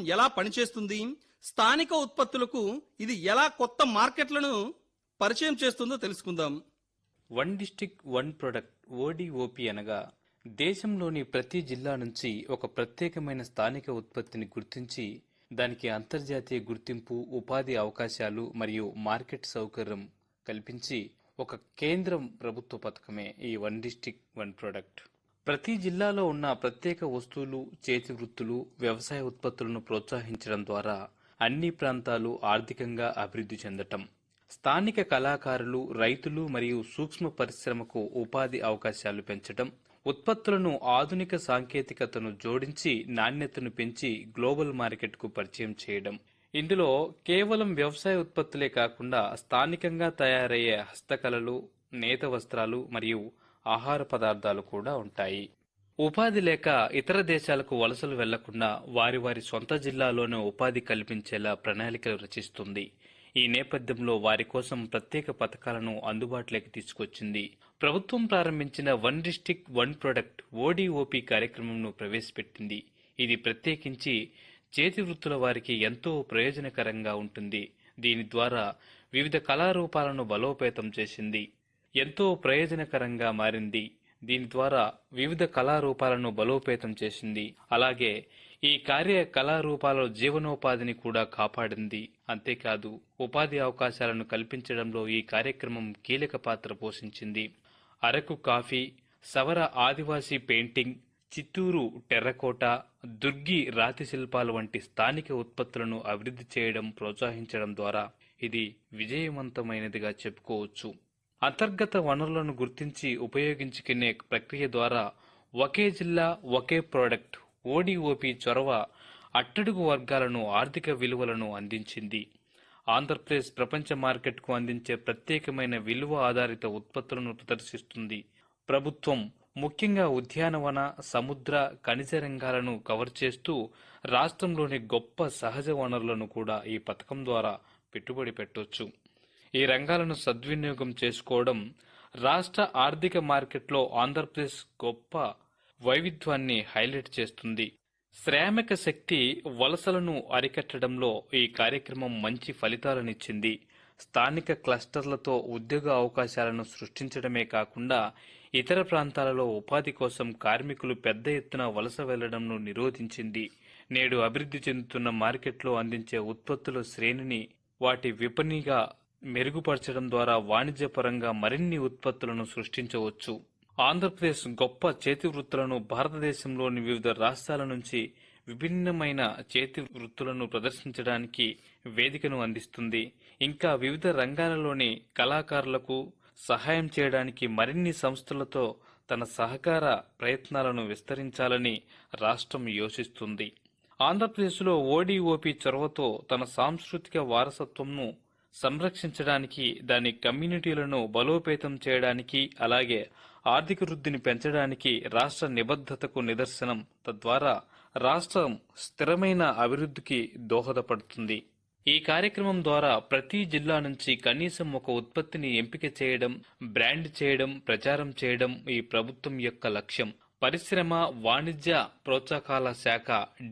ఎలా పనిచేస్తుంది స్థానిక ఉత్పత్తులకు ఇది ఎలా కొత్త మార్కెట్లను పరిచయం చేస్తుందో తెలుసుకుందాం one district one product ODOP అనగా దేశంలోని ప్రతి జిల్లా నుంచి ఒక ప్రత్యేకమైన స్థానిక ఉత్పత్తిని గుర్తించి దానికి అంతర్జాతీయ గుర్తింపు ఉపాధి అవకాశాలు మరియు మార్కెట్ సౌకర్యం కల్పించి ఒక కేంద్ర ప్రభుత్వ పథకమే ఈ వన్ డిస్టిక్ వన్ ప్రొడక్ట్ ప్రతి జిల్లాలో ఉన్న ప్రత్యేక వస్తువులు చేతి వృత్తులు వ్యవసాయ ఉత్పత్తులను ప్రోత్సహించడం ద్వారా అన్ని ప్రాంతాలు ఆర్థికంగా అభివృద్ధి చెందటం స్థానిక కళాకారులు రైతులు మరియు సూక్ష్మ పరిశ్రమకు ఉపాధి అవకాశాలు పెంచడం ఉత్పత్తులను ఆధునిక సాంకేతికతను జోడించి నాణ్యతను పెంచి గ్లోబల్ మార్కెట్కు పరిచయం చేయడం ఇందులో కేవలం వ్యవసాయ ఉత్పత్తులే కాకుండా స్థానికంగా తయారయ్యే హస్తకళలు నేత వస్త్రాలు మరియు ఆహార పదార్థాలు కూడా ఉంటాయి ఉపాధి లేక ఇతర దేశాలకు వలసలు వెళ్లకుండా వారి వారి సొంత జిల్లాలోనే ఉపాధి కల్పించేలా ప్రణాళికలు రచిస్తుంది ఈ నేపథ్యంలో వారి కోసం ప్రత్యేక పథకాలను అందుబాటులోకి తీసుకొచ్చింది ప్రభుత్వం ప్రారంభించిన one district one product ODOP కార్యక్రమంను ప్రవేశపెట్టింది ఇది ప్రత్యేకించి చేతి వృత్తుల వారికి ఎంతో ప్రయోజనకరంగా ఉంటుంది దీని ద్వారా వివిధ కళారూపాలను బలోపేతం చేసింది ఎంతో ప్రయోజనకరంగా మారింది దీని ద్వారా వివిధ కళారూపాలను బలోపేతం చేసింది అలాగే ఈ కార్య కళారూపాల జీవనోపాధిని కూడా కాపాడింది అంతేకాదు ఉపాధి అవకాశాలను కల్పించడంలో ఈ కార్యక్రమం కీలక పాత్ర పోషించింది అరకు కాఫీ సవర ఆదివాసీ పెయింటింగ్ చిత్తూరు టెర్రకోట దుర్గి రాతి శిల్పాలు వంటి స్థానిక ఉత్పత్తులను అభివృద్ధి చేయడం ప్రోత్సహించడం ద్వారా ఇది విజయవంతమైనదిగా చెప్పుకోవచ్చు అంతర్గత వనరులను గుర్తించి ఉపయోగించుకునే ప్రక్రియ ద్వారా ఒకే జిల్లా ఒకే ప్రోడక్ట్ ఓడిఓపి చొరవ అట్టడుగు వర్గాలను ఆర్థిక విలువలను అందించింది ఆంధ్రప్రదేశ్ ప్రపంచ మార్కెట్కు అందించే ప్రత్యేకమైన విలువ ఆధారిత ఉత్పత్తులను ప్రదర్శిస్తుంది ప్రభుత్వం ముఖ్యంగా ఉద్యానవన సముద్ర ఖనిజ రంగాలను కవర్ చేస్తూ రాష్ట్రంలోని గొప్ప సహజ వనరులను కూడా ఈ పథకం ద్వారా పెట్టుబడి పెట్టొచ్చు ఈ రంగాలను సద్వినియోగం చేసుకోవడం రాష్ట్ర ఆర్థిక మార్కెట్లో ఆంధ్రప్రదేశ్ గొప్ప వైవిధ్యాన్ని హైలైట్ చేస్తుంది శ్రామిక శక్తి వలసలను అరికట్టడంలో ఈ కార్యక్రమం మంచి ఫలితాలనిచ్చింది స్థానిక క్లస్టర్లతో ఉద్యోగ అవకాశాలను సృష్టించడమే కాకుండా ఇతర ప్రాంతాలలో ఉపాధి కోసం కార్మికులు పెద్ద ఎత్తున వలస వెళ్లడంను నిరోధించింది నేడు అభివృద్ధి చెందుతున్న మార్కెట్లో అందించే ఉత్పత్తుల శ్రేణిని వాటి విపణిగా మెరుగుపరచడం ద్వారా వాణిజ్యపరంగా మరిన్ని ఉత్పత్తులను సృష్టించవచ్చు ఆంధ్రప్రదేశ్ గొప్ప చేతి వృత్తులను భారతదేశంలోని వివిధ రాష్ట్రాల నుంచి విభిన్నమైన చేతి వృత్తులను ప్రదర్శించడానికి వేదికను అందిస్తుంది ఇంకా వివిధ రంగాలలోని కళాకారులకు సహాయం చేయడానికి మరిన్ని సంస్థలతో తన సహకార ప్రయత్నాలను విస్తరించాలని రాష్ట్రం యోచిస్తుంది ఆంధ్రప్రదేశ్లో ఓడిఓపి చొరవతో తన సాంస్కృతిక వారసత్వంను సంరక్షించడానికి దాని కమ్యూనిటీలను బలోపేతం చేయడానికి అలాగే ఆర్థిక వృద్ధిని పెంచడానికి రాష్ట్ర నిబద్ధతకు నిదర్శనం తద్వారా రాష్ట్రం స్థిరమైన అభివృద్ధికి దోహదపడుతుంది ఈ కార్యక్రమం ద్వారా ప్రతి జిల్లా నుంచి కనీసం ఒక ఉత్పత్తిని ఎంపిక చేయడం బ్రాండ్ చేయడం ప్రచారం చేయడం ఈ ప్రభుత్వం యొక్క లక్ష్యం పరిశ్రమ వాణిజ్య ప్రోత్సాహకాల శాఖ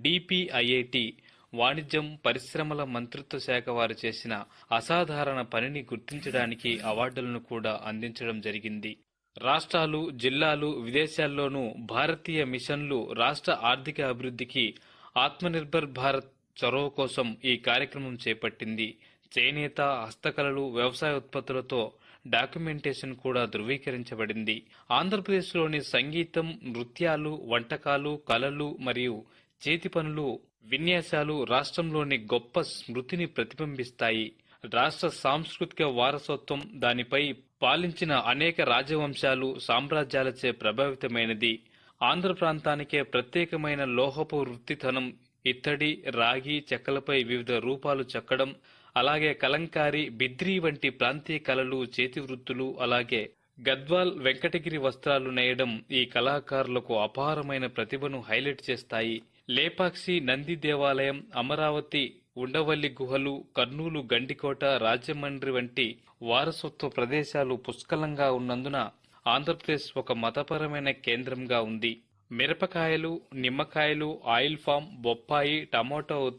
డిపిఐఐటి వాణిజ్యం పరిశ్రమల మంత్రిత్వ శాఖ వారు చేసిన అసాధారణ పనిని గుర్తించడానికి అవార్డులను కూడా అందించడం జరిగింది రాష్ట్రాలు జిల్లాలు విదేశాల్లోనూ భారతీయ మిషన్లు రాష్ట్ర ఆర్థిక అభివృద్ధికి ఆత్మనిర్భర్ భారత్ చొరవ కోసం ఈ కార్యక్రమం చేపట్టింది చేనేత హస్తకళలు వ్యవసాయ ఉత్పత్తులతో డాక్యుమెంటేషన్ కూడా ధృవీకరించబడింది ఆంధ్రప్రదేశ్లోని సంగీతం నృత్యాలు వంటకాలు కళలు మరియు చేతి పనులు విన్యాసాలు రాష్ట్రంలోని గొప్ప స్మృతిని ప్రతిబింబిస్తాయి రాష్ట్ర సాంస్కృతిక వారసత్వం దానిపై పాలించిన అనేక రాజవంశాలు సామ్రాజ్యాలచే ప్రభావితమైనది ఆంధ్ర ప్రాంతానికే ప్రత్యేకమైన లోహపు వృత్తితనం ఇత్తడి రాగి చెక్కలపై వివిధ రూపాలు చెక్కడం అలాగే కలంకారి బిద్రీ వంటి ప్రాంతీయ కళలు చేతి వృత్తులు అలాగే గద్వాల్ వెంకటగిరి వస్త్రాలు నేయడం ఈ కళాకారులకు అపారమైన ప్రతిభను హైలైట్ చేస్తాయి లేపాక్షి నంది దేవాలయం అమరావతి ఉండవల్లి గుహలు కర్నూలు గండికోట రాజమండ్రి వంటి వారసత్వ ప్రదేశాలు పుష్కలంగా ఉన్నందున ఆంధ్రప్రదేశ్ ఒక మతపరమైన కేంద్రంగా ఉంది మిరపకాయలు నిమ్మకాయలు ఆయిల్ ఫామ్ బొప్పాయి టమోటా